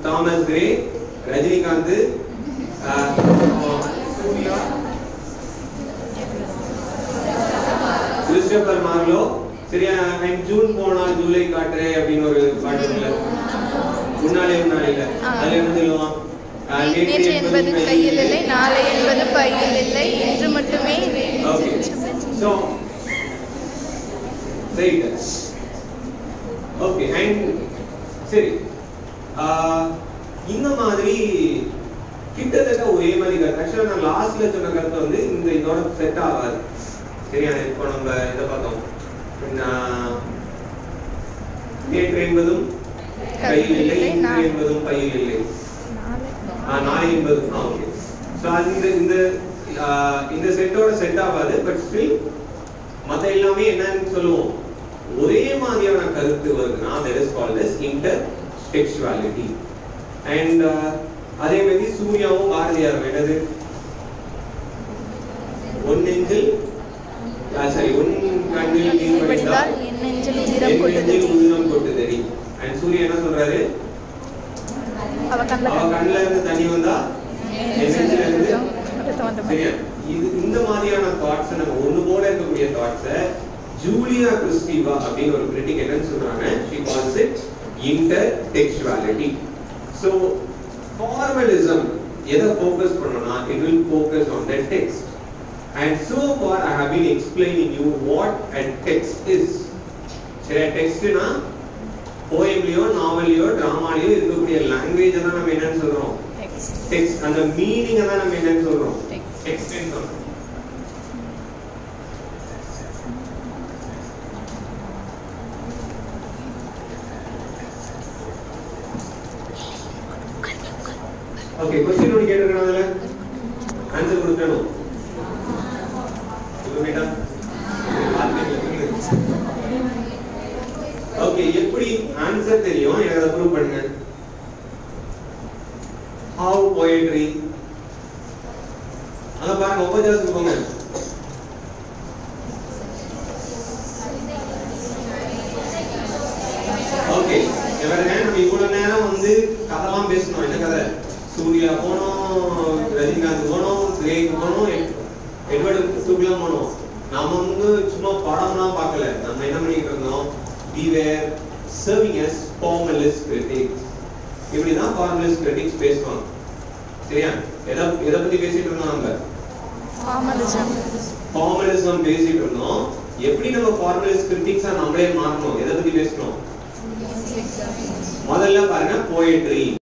Thomas Gray Rajinikanth ஆஹ், Suriya Christopher Marlowe சரியா and June போனா ஜூலை காட்டுறே அப்படின்னு ஒரு பாட்டு இருக்குல்ல முன்னாலே முன்னாலே இல்ல அதுல என்ன சொல்லுவான் ஆஹ், நேற்று என்பது கையில் இல்லை நாளை என்பது பையில் இல்லை இன்று மட்டுமே okay so right okay and சரி ஆஹ், இந்த மாதிரி கிட்டத்தட்ட ஒரே மாதிரி கருத்து ஆக்சுவலாக நான் லாஸ்ட்ல சொன்ன கருத்து வந்து இந்த இதோட செட் ஆகாது சரியா இப்போ நம்ம இதை பார்த்தோம் நான் நேற்று என்பதும் கையில் இல்லை இன்று என்பதும் பையில் இல்லை ஆ, நாளை என்பது ஆ ஓகே ஸோ அது இந்த இந்த ஆ, இந்த செட்டோட செட் ஆகாது பட் ஸ்டில் மற்ற எல்லாமே என்னன்னு சொல்லுவோம் ஒரே மாதிரியான கருத்து வருதுன்னா that is called as intertextuality and uh, அதே மாதிரி சூர்யாவும் பாரதியாரும் என்னது ஒன் நெஞ்சில் சாரி ஒன் கண்ணில் நீர் படித்தால் வடித்தால் என் நெஞ்சில் என் உதிரம் கொள்ளுது நெஞ்சில் உதிரம் கொட்டுதடி அண்ட் சூர்யா என்ன சொல்றாரு அவ கண்ணில் அவ கண்ணுல இருந்து தண்ணி வந்தா என் நெஞ்சில இருந்து ரத்தம் வந்த மாதிரி சரியா இது இந்த மாதிரியான தாட்ஸ் நம்ம ஒண்ணு போல இருக்கக்கூடிய தாட்ஸ ஜூலியா கிறிஸ்டிவா அப்படின்னு ஒரு கிரிட்டிக் என்னன்னு சொல்றாங்க she calls it intertextuality so formalism எதை ஃபோக்கஸ் பண்ணனும்னா it will focus on the text and so far i have been explaining you what a text is சரியா டெக்ஸ்ட்னா போயம்லயோ நாவல்லையோ டிராமாலயோ இருக்கக்கூடிய லாங்குவேஜ் தான் நம்ம என்னன்னு சொல்றோம் Text. டெக்ஸ்ட் அந்த மீனிங் தான் நம்ம என்னன்னு சொல்றோம் Text. டெக்ஸ்ட்னு சொல்றோம் ஓகே क्वेश्चन ஒன்னு கேட்டிருக்கேன் அதுல ஆன்சர் கொடுக்கணும் இது மேடம் ஓகே எப்படி ஆன்சர் தெரியும் எனக்கு அதை ப்ரூவ் பண்ணுங்க how poetry அங்க பாருங்க உபஜாசத்துக்கு போங்க ஓகே இவருங்க நம்ம இவ்வளவு நேரம் வந்து கதைலாம் பேசணும் என்ன கதை சூர்யா போனோம் ரஜினிகாந்த் போனோம் கிரேக்கு போனோம் எட்- எட்வர்டு சுக்லாம் போனோம் நாம வந்து சும்மா படம்லாம் பார்க்கல நம்ம என்ன பண்ணிட்டு இருந்தோம் we were serving as formalist critics இப்படிதான் formalist critics பேசுவாங்க சரியா எதை எதை பத்தி பேசிட்டு இருந்தோம் நம்ம Formalism. ஃபார்மலிசம் பேசிட்டு இருந்தோம் எப்படி நம்ம ஃபார்மலிஸ்ட் கிரிட்டிக்ஸா நம்மளே மாறணும் எதை பத்தி பேசணும் முதல்ல பாருங்க போயட்ரி